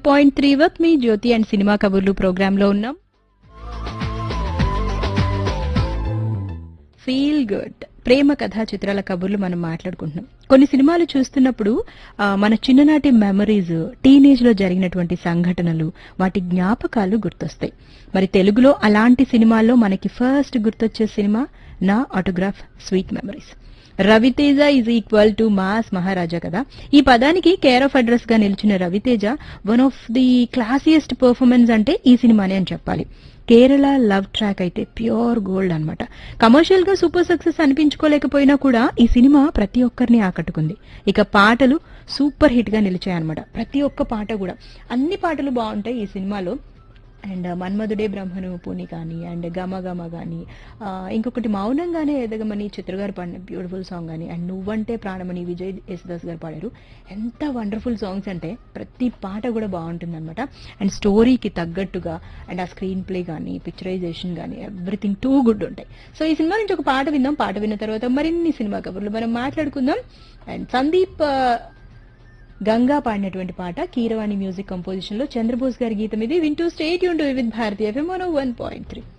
point three with me Jyothi and cinema కబుర్లు programme లో ఉన్నాం ఫీల్ గుడ్ ప్రేమ కథా చిత్రాల కబుర్లు మనం మాట్లాడుకుంటున్నాం కొన్ని సినిమాలు చూస్తున్నప్పుడు ఆ, మన చిన్ననాటి మెమరీస్ టీనేజ్ లో జరిగినటువంటి సంఘటనలు వాటి జ్ఞాపకాలు గుర్తొస్తాయి మరి తెలుగులో అలాంటి సినిమాల్లో మనకి ఫస్ట్ గుర్తొచ్చే సినిమా Naa autograph sweet memories Raviteja is equal to mass Maharaja కదా ఈ పదానికి కేర్ ఆఫ్ అడ్రస్ గా నిలిచిన Raviteja one of the classiest performance అంటే ఈ సినిమానే అని చెప్పాలి కేరళ లవ్ ట్రాక్ అయితే ప్యూర్ గోల్డ్ అన్నమాట కమర్షియల్ గా సూపర్ సక్సెస్ అనిపించుకోలేకపోయినా కూడా ఈ సినిమా ప్రతి ఒక్కరిని ఆకట్టుకుంది ఇక పాటలు సూపర్ హిట్ గా నిలిచాయన్నమాట ప్రతి ఒక్క పాట కూడా అన్ని పాటలు బాగుంటాయి ఈ సినిమాలో అండ్ మన్మధుడే బ్రహ్మను పూని కానీ అండ్ గమ గమ కానీ ఆ, ఇంకొకటి మౌనంగానే ఎదగమని చిత్ర గారు పాడిన బ్యూటిఫుల్ సాంగ్ కానీ అండ్ నువ్వంటే ప్రాణమని విజయ్ యేసుదాస్ గారు పాడారు ఎంత వండర్ఫుల్ సాంగ్స్ అంటే ప్రతి పాట కూడా బాగుంటుంది అనమాట అండ్ స్టోరీకి తగ్గట్టుగా అండ్ ఆ స్క్రీన్ ప్లే కానీ పిక్చరైజేషన్ కానీ ఎవ్రీథింగ్ టూ గుడ్ ఉంటాయి సో ఈ సినిమా నుంచి ఒక పాట విందాం పాట విన్న తర్వాత మరిన్ని సినిమా కబుర్లు మనం మాట్లాడుకుందాం అండ్ సందీప్ ఆ, గంగా పాడినటువంటి పాట కీరవాణి మ్యూజిక్ కంపోజిషన్ లో చంద్రబోస్ గారి గీతం ఇది వింటూ స్టేట్ యూన్ to with Bharatiya FM one point three